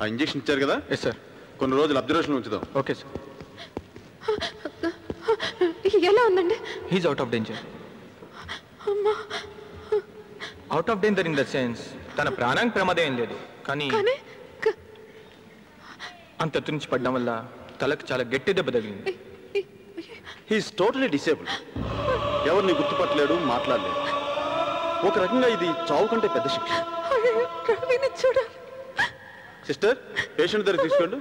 ఆ ఇంజెక్షన్ ఇచ్చారు కదా ఎస్ సార్ కొన్ని రోజులు అబ్జర్వేషన్ ఉంచుదాం ఓకే సార్ ఎలా ఉందండి he's out of danger out of danger in the sense తన ప్రాణానికి ప్రమాదం ఏం లేదు కానీ కానీ క- అంత తురించి పడ్డం వల్ల తలకు చాలా గట్టి దెబ్బ తగిలింది హీస్ టోటలీ డిసేబుల్ ఎవరిని గుర్తుపట్టలేడు మాట్లాడలేడు ఒక రకంగా ఇది చావు కంటే పెద్ద శిక్ష అయ్యో, రవిని చూడాలి సిస్టర్ పేషెంట్ దగ్గర తీసుకెళ్ళు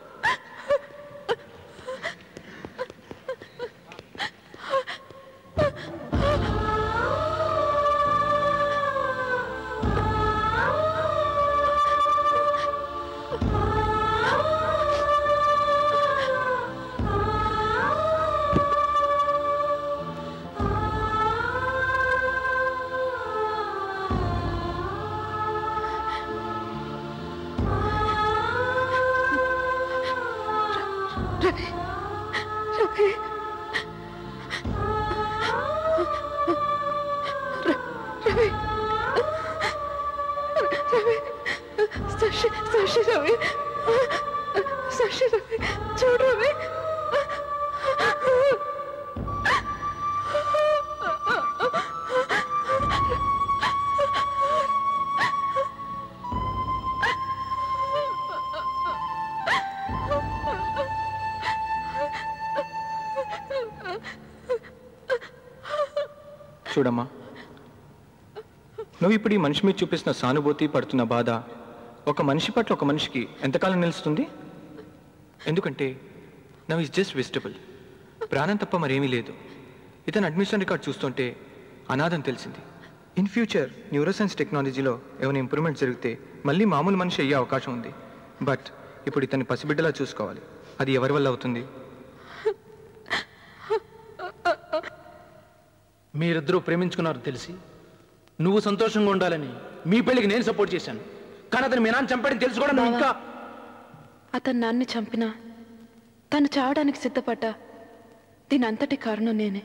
రవి రవి ర- రవి రవి శశి శశి రవి శశి రవి చూడు రవి చూడమ్మా నువ్వు ఇప్పుడు ఈ మనిషి మీద చూపిస్తున్న సానుభూతి పడుతున్న బాధ ఒక మనిషి పట్ల ఒక మనిషికి ఎంతకాలం నిలుస్తుంది ఎందుకంటే నవ్ ఇస్ జస్ట్ వెజిటబుల్ ప్రాణం తప్ప మరేమీ లేదు ఇతను అడ్మిషన్ రికార్డ్ చూస్తుంటే అనాథం తెలిసింది ఇన్ ఫ్యూచర్ న్యూరోసైన్స్ టెక్నాలజీలో ఏమైనా ఇంప్రూవ్మెంట్ జరిగితే మళ్ళీ మామూలు మనిషి అయ్యే అవకాశం ఉంది బట్ ఇప్పుడు ఇతన్ని పసిబిడ్డలా చూసుకోవాలి అది ఎవరి వల్ల అవుతుంది మీరిద్దరూ ప్రేమించుకున్నారు తెలిసి నువ్వు సంతోషంగా ఉండాలని మీ పెళ్లికి నేను సపోర్ట్ చేశాను కానీ అతను మీ నాన్న చంపాడని తెలుసు కూడా నువ్వు ఇంకా అతను నాన్ని చంపినా తను చావడానికి సిద్ధపడ్డా దీని అంతటి కారణం నేనే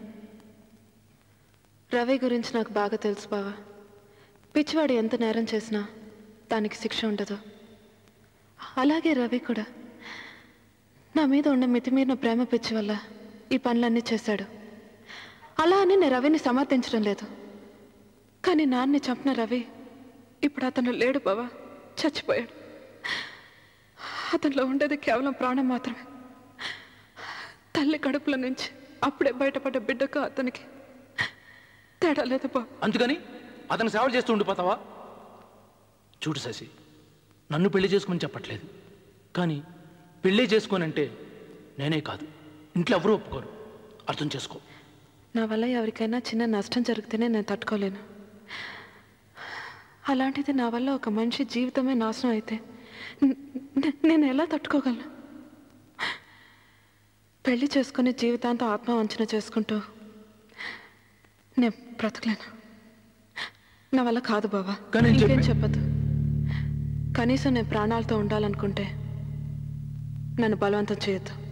రవి గురించి నాకు బాగా తెలుసు బావా పిచ్చివాడు ఎంత నేరం చేసినా దానికి శిక్ష ఉండదు అలాగే రవి కూడా నా మీద ఉన్న మితిమీరిన ప్రేమ పిచ్చి వల్ల ఈ పనులన్నీ చేశాడు అలా అని నేను రవిని సమర్థించడం లేదు కానీ నాన్ని చంపిన రవి ఇప్పుడు అతను లేడు బావా చచ్చిపోయాడు అతనిలో ఉండేది కేవలం ప్రాణం మాత్రమే తల్లి కడుపుల నుంచి అప్పుడే బయటపడ్డ బిడ్డకు అతనికి తేడా లేదు బా అందుకని అతను సేవలు చేస్తూ ఉండిపోతావా చూడు శశి నన్ను పెళ్లి చేసుకోమని చెప్పట్లేదు కానీ పెళ్లి చేసుకోనంటే నేనే కాదు ఇంట్లో ఎవరూ ఒప్పుకోరు అర్థం చేసుకో నా వల్ల ఎవరికైనా చిన్న నష్టం జరిగితేనే నేను తట్టుకోలేను అలాంటిది నా వల్ల ఒక మనిషి జీవితమే నాశనం అయితే న- నే- నేను ఎలా తట్టుకోగలను పెళ్లి చేసుకుని జీవితాంతం ఆత్మవంచన చేసుకుంటూ నేను బ్రతకలేను నా వల్ల కాదు బాబా కానీ నేను ఇంకేం చెప్పే- చెప్పదు కనీసం నేను ప్రాణాలతో ఉండాలనుకుంటే నన్ను బలవంతం చేయొద్దు